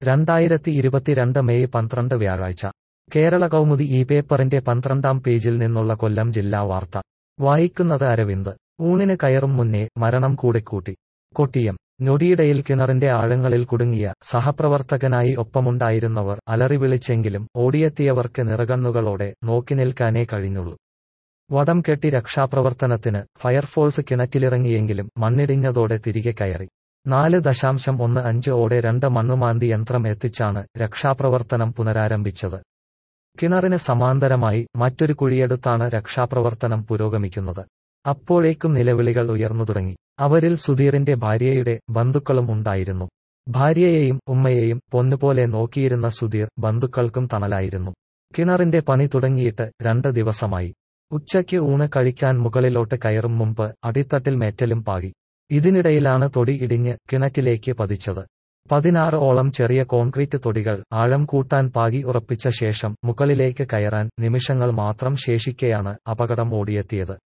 രണ്ടായിരത്തി ഇരുപത്തിരണ്ട് മെയ് പന്ത്രണ്ട് വ്യാഴാഴ്ച കേരള കൗമുദി ഈ പേപ്പറിന്റെ പന്ത്രണ്ടാം പേജിൽ നിന്നുള്ള കൊല്ലം ജില്ലാ വാർത്ത വായിക്കുന്നത് അരവിന്ദ് ഊണിന് കയറും മുന്നേ മരണം കൂടെക്കൂട്ടി കൊട്ടിയം ഞൊടിയിടയിൽ കിണറിന്റെ ആഴങ്ങളിൽ കുടുങ്ങിയ സഹപ്രവർത്തകനായി ഒപ്പമുണ്ടായിരുന്നവർ അലറി വിളിച്ചെങ്കിലും ഓടിയെത്തിയവർക്ക് നിറകണ്ണുകളോടെ നോക്കി നിൽക്കാനേ കഴിഞ്ഞുള്ളൂ വടം കെട്ടി രക്ഷാപ്രവർത്തനത്തിന് ഫയർഫോഴ്സ് കിണറ്റിലിറങ്ങിയെങ്കിലും മണ്ണിടിഞ്ഞതോടെ തിരികെ കയറി നാല് ദശാംശം ഒന്ന് അഞ്ച് ഓടെ രണ്ട് മണ്ണുമാന്തി യന്ത്രം എത്തിച്ചാണ് രക്ഷാപ്രവർത്തനം പുനരാരംഭിച്ചത് കിണറിന് സമാന്തരമായി മറ്റൊരു കുഴിയെടുത്താണ് രക്ഷാപ്രവർത്തനം പുരോഗമിക്കുന്നത് അപ്പോഴേക്കും നിലവിളികൾ ഉയർന്നു തുടങ്ങി അവരിൽ സുധീറിന്റെ ഭാര്യയുടെ ബന്ധുക്കളും ഉണ്ടായിരുന്നു ഭാര്യയെയും ഉമ്മയെയും പൊന്നുപോലെ നോക്കിയിരുന്ന സുധീർ ബന്ധുക്കൾക്കും തണലായിരുന്നു കിണറിന്റെ പണി തുടങ്ങിയിട്ട് രണ്ട് ദിവസമായി ഉച്ചയ്ക്ക് ഊണ് കഴിക്കാൻ മുകളിലോട്ട് കയറും മുമ്പ് അടിത്തട്ടിൽ മെറ്റലും പാകി ഇതിനിടയിലാണ് തൊടി ഇടിഞ്ഞ് കിണറ്റിലേക്ക് പതിച്ചത് പതിനാറ് ഓളം ചെറിയ കോൺക്രീറ്റ് തൊടികൾ ആഴം കൂട്ടാൻ പാകി ഉറപ്പിച്ച ശേഷം മുകളിലേക്ക് കയറാൻ നിമിഷങ്ങൾ മാത്രം ശേഷിക്കെയാണ് അപകടം ഓടിയെത്തിയത്